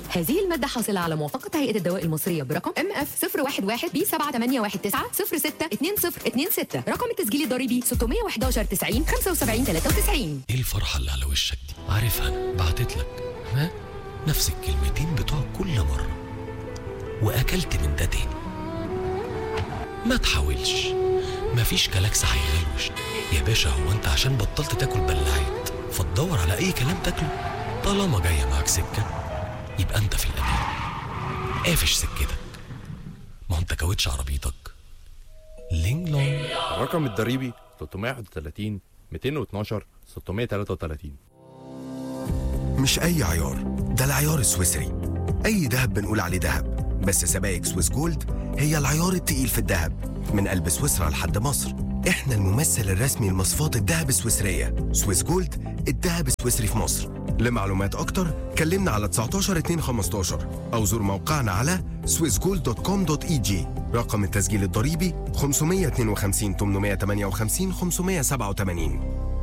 هذه المادة حاصلة على موافقة هيئة الدواء المصرية برقم ام اف 011 بي 7819 062026 رقم التسجيل الضريبي 611 90 75 93 ايه الفرحة اللي على وشك دي عارفها انا بعتت لك ها نفس الكلمتين بتوع كل مرة واكلت من ده تاني ما تحاولش مفيش كلاكس هيغلوش يا باشا هو انت عشان بطلت تاكل بلاعات فتدور على اي كلام تاكله طالما جاية معاك سكة يبقى انت في الامان قافش سكتك ما هو انت كاوتش عربيتك لينج لونج الرقم الضريبي 331 212 633 مش أي عيار ده العيار السويسري أي دهب بنقول عليه دهب بس سبائك سويس جولد هي العيار التقيل في الدهب من قلب سويسرا لحد مصر احنا الممثل الرسمي لمصفات الدهب السويسرية سويس جولد الدهب السويسري في مصر لمعلومات أكتر كلمنا على 19 2 15 أو زور موقعنا على swissgold.com.eg رقم التسجيل الضريبي 552 858 587